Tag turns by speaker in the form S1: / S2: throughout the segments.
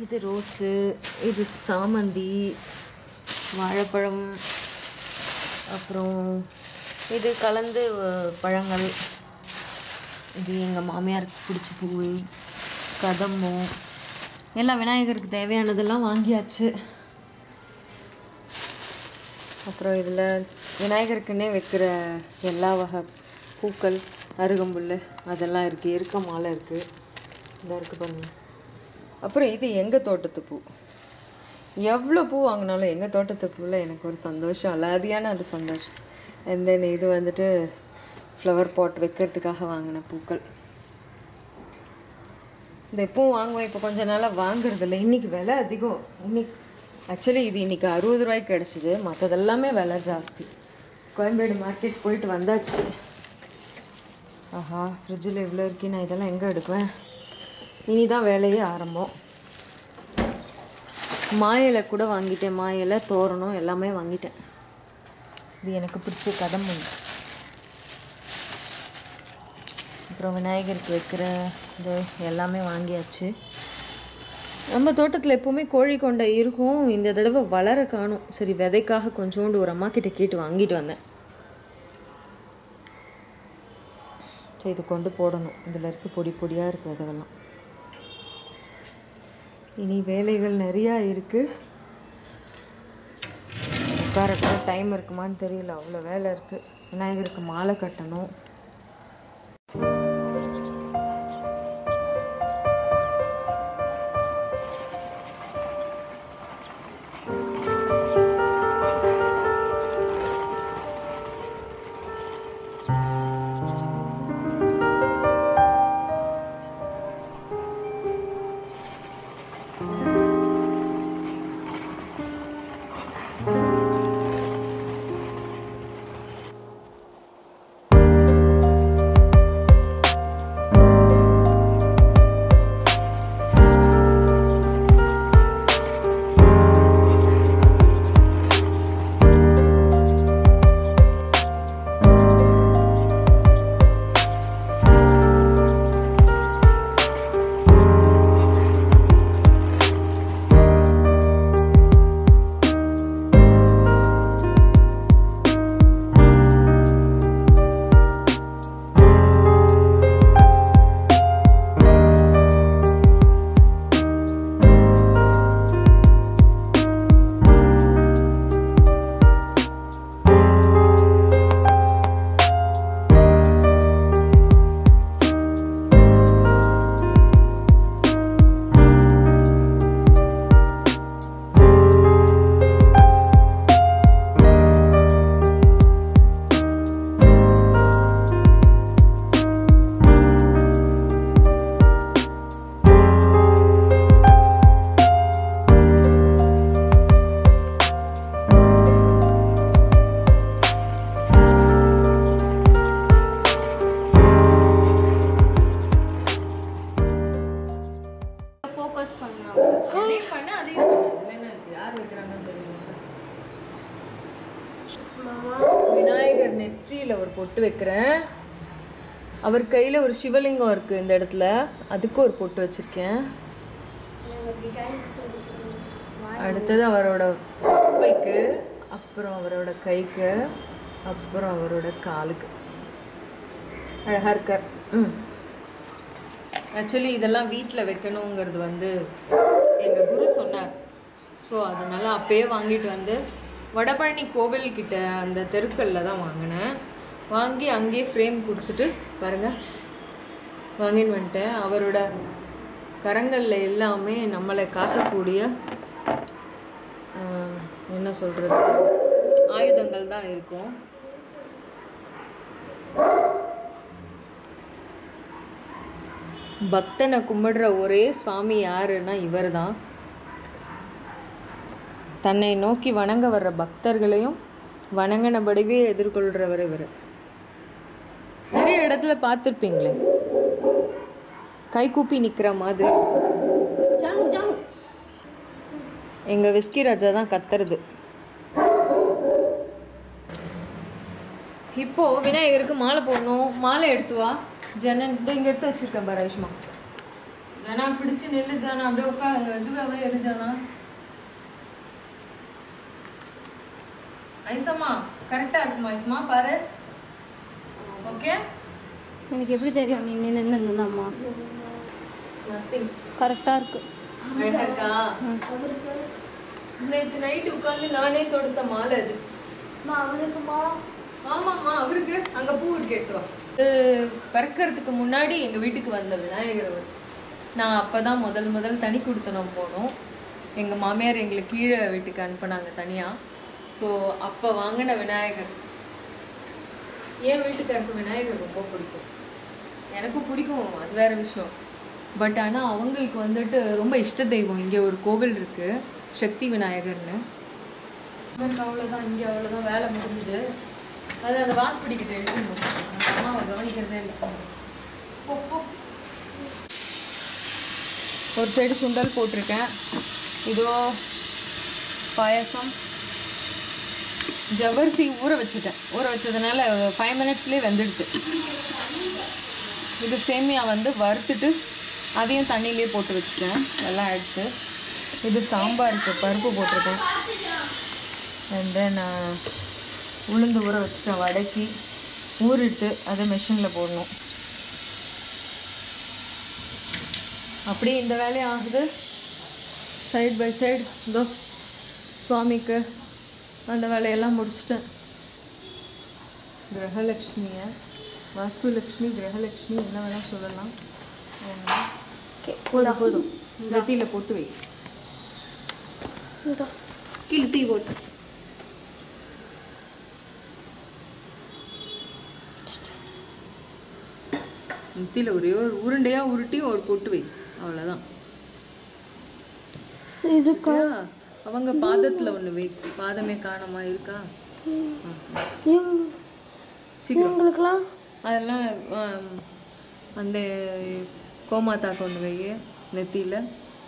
S1: இது ரோஸு இது சாமந்தி வாழைப்பழம் அப்புறம் இது கலந்து அஹ், பழங்கள் இது எங்கள் மாமியாருக்கு பிடிச்ச பூ கதம்பம் எல்லாம் விநாயகருக்கு தேவையானதெல்லாம் வாங்கியாச்சு அப்புறம் இதில் விநாயகருக்குன்னே வைக்கிற எல்லா வகை பூக்கள் அருகம்புல் அதெல்லாம் இருக்குது எருக்க மாலை இருக்குது இந்த இருக்குது பாருங்க அப்புறம் இது எங்கள் தோட்டத்து பூ எவ்வளோ பூ வாங்கினாலும் எங்கள் தோட்டத்து பூவில் எனக்கு ஒரு சந்தோஷம் அலாதியான அது சந்தோஷம் இந்த இது வந்துட்டு ஃப்ளவர் பாட் வைக்கிறதுக்காக வாங்கின பூக்கள் இந்த எப்பவும் வாங்குவேன் இப்போ கொஞ்ச நாளாக வாங்குறதில்ல இன்னைக்கு விலை அதிகம் இன்னைக்கு ஆக்சுவலி இது இன்னைக்கு அறுபது ரூபாய்க்கு கிடச்சிது மற்றதெல்லாமே விலை ஜாஸ்தி கோயம்பேடு மார்க்கெட் போயிட்டு வந்தாச்சு ஆஹா ஃப்ரிட்ஜில் இவ்வளோ இருக்கு நான் இதெல்லாம் எங்கே எடுக்குவேன் இனி தான் வேலையே ஆரம்பம் மாயிலை கூட வாங்கிட்டேன் மாயிலை தோரணம் எல்லாமே வாங்கிட்டேன் இது எனக்கு பிடிச்ச கதம்பு அப்புறம் விநாயகருக்கு வைக்கிற இது எல்லாமே வாங்கியாச்சு நம்ம தோட்டத்தில் எப்போவுமே கோழி கொண்டை இருக்கும் இந்த தடவை வளர காணும் சரி விதைக்காக கொஞ்சோண்டு ஒரு அம்மா கிட்ட கேட்டு வாங்கிட்டு வந்தேன் சரி இது கொண்டு போடணும் இதில் இருக்க பொடி பொடியாக இருக்குது அதெல்லாம் இனி வேலைகள் நிறையா இருக்குது உட்கார கூட டைம் இருக்குமான்னு தெரியல அவ்வளோ வேலை இருக்குது விநாயகருக்கு மாலை கட்டணும்
S2: ஃபோக்கஸ் பண்ணலாம்
S1: அதையும் பண்ண அதையும் பண்ணு. இதுல என்ன இருக்கு? யார் வைக்கிறாங்கன்னு தெரியுமா? விநாயகர் நெற்றியில ஒரு பொட்டு வைக்கிறேன் அவர் கையில ஒரு சிவலிங்கம் இருக்கு இந்த இடத்துல அதுக்கு ஒரு பொட்டு வச்சிருக்கேன் அடுத்தது அவரோட பைக்கு அப்புறம் அவரோட கைக்கு அப்புறம் அவரோட காலுக்கு அழகா இருக்கார் ம் ஆக்சுவலி இதெல்லாம் வீட்டில் வைக்கணுங்கிறது வந்து எங்கள் குரு சொன்னார் ஸோ அதனால் அப்பயே வாங்கிட்டு வந்து வடபழனி கோவில்கிட்ட அந்த தெருக்கல்ல தான் வாங்கினேன் வாங்கி அங்கேயே ஃப்ரேம் கொடுத்துட்டு பாருங்கள் வாங்கின்னு வந்துட்டேன் அவரோட கரங்களில் எல்லாமே நம்மளை காக்கக்கூடிய ஆஹ், என்ன சொல்கிறது ஆயுதங்கள் தான் இருக்கும் பக்தனை கும்பிடுற ஒரே சுவாமி யாருன்னா இவர் தான் தன்னை நோக்கி வணங்க வர்ற பக்தர்களையும் வணங்கினபடிவே எதிர்கொள்கிறவர் இவர் நிறைய இடத்துல பார்த்துருப்பீங்களே கை கூப்பி நிற்கிற மாதிரி ஜானு ஜானு எங்கள் விஸ்கி ராஜா தான் கத்துறது இப்போ விநாயகருக்கு மாலை போடணும் மாலை எடுத்து வா ஜனன் இதோ இங்கே எடுத்து வச்சிருக்கேன் பாரு ஐஷ்மா ஜானா பிடிச்சு நெல்லு ஜானா அப்படியே உட்கா இதுவாகவே இரு ஜானா ஐசம்மா கரெக்டா இருக்குமா ஐசம்மா பாரு ஓகே
S2: எனக்கு எப்படி தெரியும் நீ நின்று நின்றுதாம்மா
S1: நத்திங்
S2: கரெக்டாக இருக்கு
S1: அழகா இருக்கா நேற்று நைட்டு உட்காந்து நானே தொடுத்த மாலை அது ஆமாம்மா அவருக்கு அங்க பூ இருக்கு எடுத்து வா. இது பிறக்கறதுக்கு முன்னாடி எங்க வீட்டுக்கு வந்த விநாயகர் அவர் நான் அப்பதான் முதல் முதல் தனி கொடுத்தனம் போனோம் எங்க மாமியார் எங்களை கீழே வீட்டுக்கு அனுப்புனாங்க தனியா ஸோ அப்ப வாங்கின விநாயகர் என் வீட்டுக்காருக்கு விநாயகர் ரொம்ப பிடிக்கும் எனக்கும் பிடிக்கும் அது வேற விஷயம் பட் ஆனா அவங்களுக்கு வந்துட்டு ரொம்ப இஷ்ட தெய்வம் இங்க ஒரு கோவில் இருக்கு சக்தி விநாயகர்னு இவருக்கு அவ்வளோதான் இங்கே அவ்வளோதான் வேலை முடிஞ்சுது அது அந்த வாஸ்பிடிக்கிட்ட எழுதணும் அம்மாவை கவனிக்கிறதே இல்லை போ, போ. ஒரு சைடு சுண்டல் போட்டிருக்கேன் இதோ பாயாசம் ஜவ்வரிசி ஊற வச்சுட்டேன் ஊற வச்சதுனால ஃபைவ் மினிட்ஸ்லேயே வெந்துடுது இது சேமியா வந்து வறுத்துட்டு அதையும் தண்ணியிலே போட்டு வச்சுட்டேன் எல்லாம் எடுத்து இது சாம்பாருக்கு பருப்பு போட்டிருக்கேன் அண்ட் தென் உளுந்து ஊற வச்சுட்டேன் வடக்கி ஊறிட்டு அதை மெஷினில் போடணும் அப்படியே இந்த வேலையும் ஆகுது சைடு பை சைடு இதோ சுவாமிக்கு அந்த வேலையெல்லாம் முடிச்சிட்டேன் கிரகலக்ஷ்மியை வாஸ்துலக்ஷ்மி கிரகலக்ஷ்மி என்ன வேணால் சொல்லலாம் போதும் போதும் நெத்தியில் போட்டு வை
S2: கீழே தூக்கி போட்டு
S1: நெத்தியில் ஒரே ஒரு உருண்டையாக உருட்டி ஒரு பொட்டு வை அவ்வளோதான்
S2: இது
S1: சரியா? அவங்க பாதத்தில் ஒன்று வை பாதமே காணாமா இருக்கா ஆ. சீக்கிரம்
S2: இவங்களுக்குலாம்
S1: அதெல்லாம் ஆம், அந்த கோமாத்தாக்கு ஒன்று வை நெத்தியில்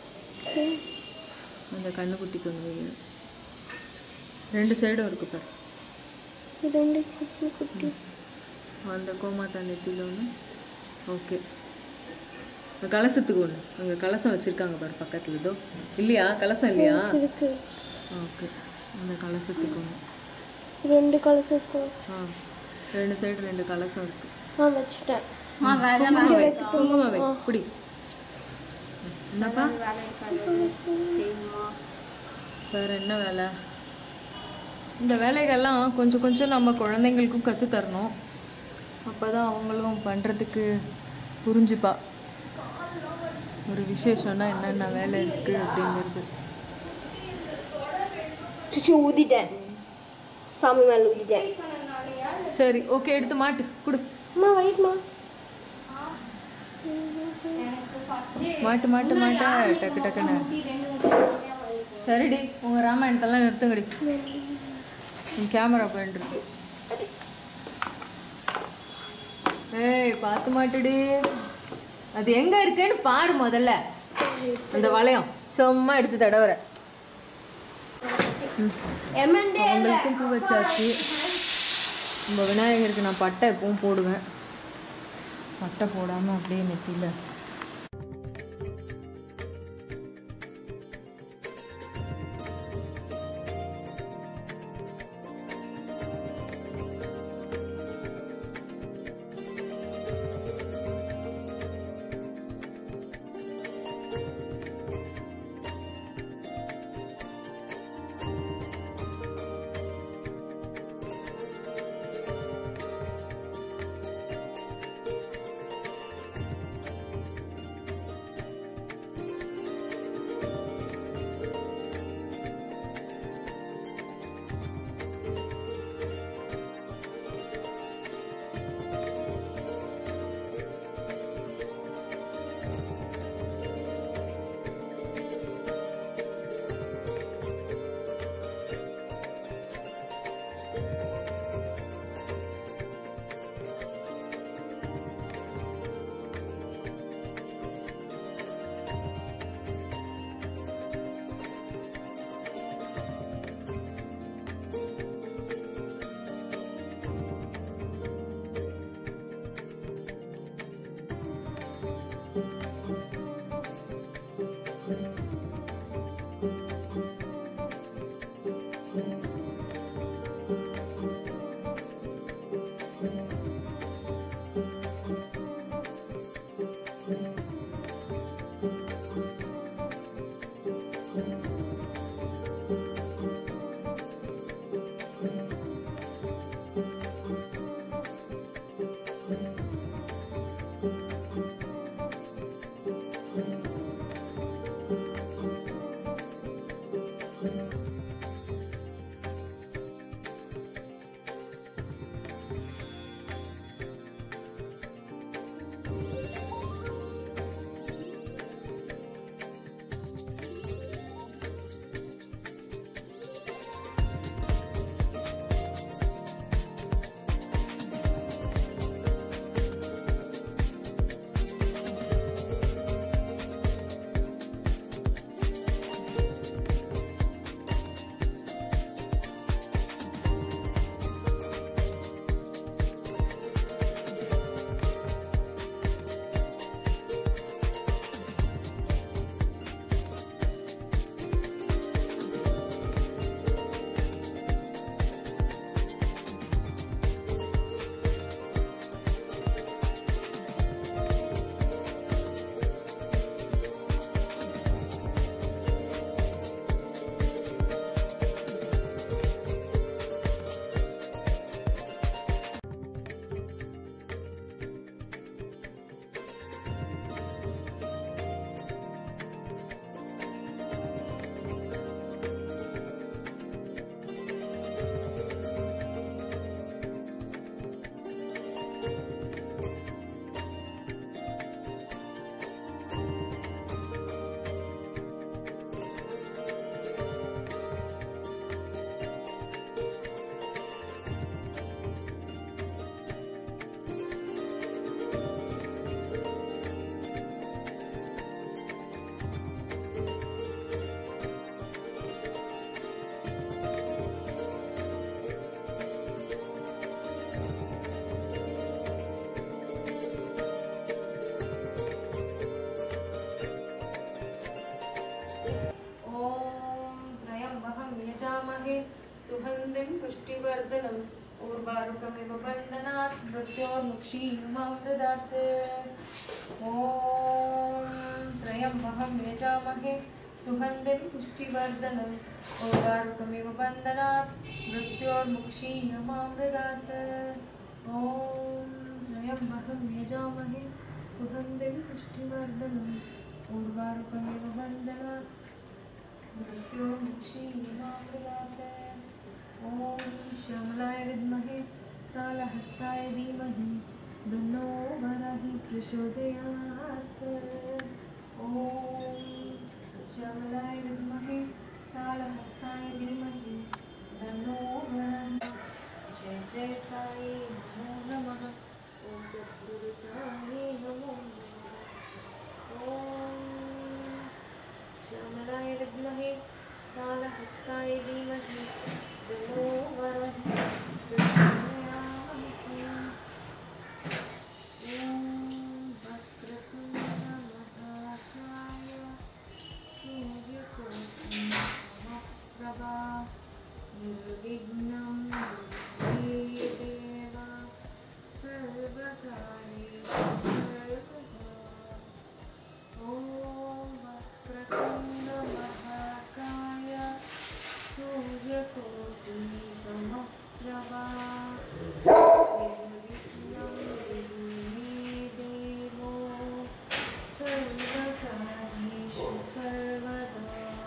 S1: அந்த கண்ணுக்குட்டிக்கு ஒன்று வை ரெண்டு சைடும் இருக்கு பாரு
S2: ரெண்டு குட்டி குட்டி
S1: அந்த கோமாத்தா நெத்தியில் ஒன்று ஓகே கலசத்துக்கு ஒன்று அங்கே கலசம் வச்சுருக்காங்க பாரு பக்கத்தில் இதோ இல்லையா கலசம் இல்லையா
S2: இருக்கு
S1: ஓகே அந்த கலசத்துக்கு ஒன்று
S2: ரெண்டு கலசம்
S1: ஆ ரெண்டு சைடு ரெண்டு கலசம் இருக்கு
S2: நான் வச்சுட்டேன்
S1: குங்குமம் வை குங்குமம் வை குடி என்னப்பா வேற என்ன வேலை இந்த வேலைகள்லாம் கொஞ்சம் கொஞ்சம் நம்ம குழந்தைங்களுக்கும் கற்றுத் தரணும் அப்போ தான் அவங்களும் பண்ணுறதுக்கு புரிஞ்சுப்பா ஒரு விசேஷம்னா என்னென்ன வேலை இருக்குது அப்படிங்கிறது
S2: சுச்சு ஊதிட்டேன் சாமி மேலே ஊதிட்டேன்
S1: சரி ஓகே எடுத்து மாட்டு கொடு
S2: அம்மா வெயிட்மா
S1: மாட்டு மாட்டு மாட்ட டக்கு டக்குன்னு சரிடி உங்கள் ராமாயணத்தெல்லாம் நிறுத்துங்கடி உன் கேமரா போயிட்டுருக்கு ஏய் பார்த்து மாட்டுடி அது எங்க இருக்குன்னு பாரு முதல்ல அந்த வளையம் சும்மா எடுத்து தடவுற அவங்களுக்கும் பூ வச்சாச்சு நம்ம விநாயகருக்கு நான் பட்டை எப்பவும் போடுவேன் பட்டை போடாமல் அப்படியே நெத்தியில் पुष्टिवर्धनम् ऊर्वारुकमिव बन्धनात् मृत्योर्मुक्षीयमामृदात् ॐ त्रयम्बहं यजामहे सुगन्धिं पुष्टिवर्धनम् ऊर्वारुकमिव बन्धनात् मृत्योर्मुक्षीयमामृदात् ॐ त्रयम्बहं यजामहे सुगन्धिं पुष्टिवर्धनम् ऊर्वारुकमिव बन्धनात् मृत्योर्मुक्षीयमामृदात् ॐ श्यामलाय विद्महे सालहस्ताय धीमहि दुन्नो वरहि प्रचोदयात् ॐ श्यामलाय विद्महे सालहस्ताय धीमहि दुन्नो वरहि जय जय साई नमो नमः ॐ सद्गुरु साई नमो नमः ॐ श्यामलाय विद्महे सालहस्ताय धीमहि तन्नो वरः प्रचोदयात्। ॐ वक्रतुण्डमहाकाय सूर्यकोटिसमप्रभा निर्विघ्नं कुरु मे देव सर्वकार्येषु सर्वदा ॐ वक्रतुण्डमहाकाय सूर्यकोटिसमप्रभा निर्विघ्नं कुरु मे देवो सर्वकार्येषु सर्वदा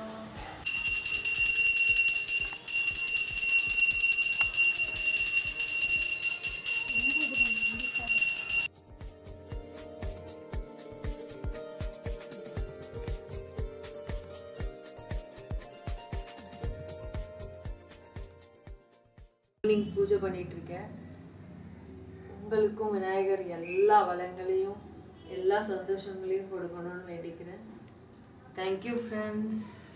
S1: ஈவினிங் பூஜை பண்ணிட்டு இருக்கேன் உங்களுக்கும் விநாயகர் எல்லா வளங்களையும் எல்லா சந்தோஷங்களையும் கொடுக்கணும்னு வேண்டிக்கிறேன் தேங்க்யூ ஃப்ரெண்ட்ஸ்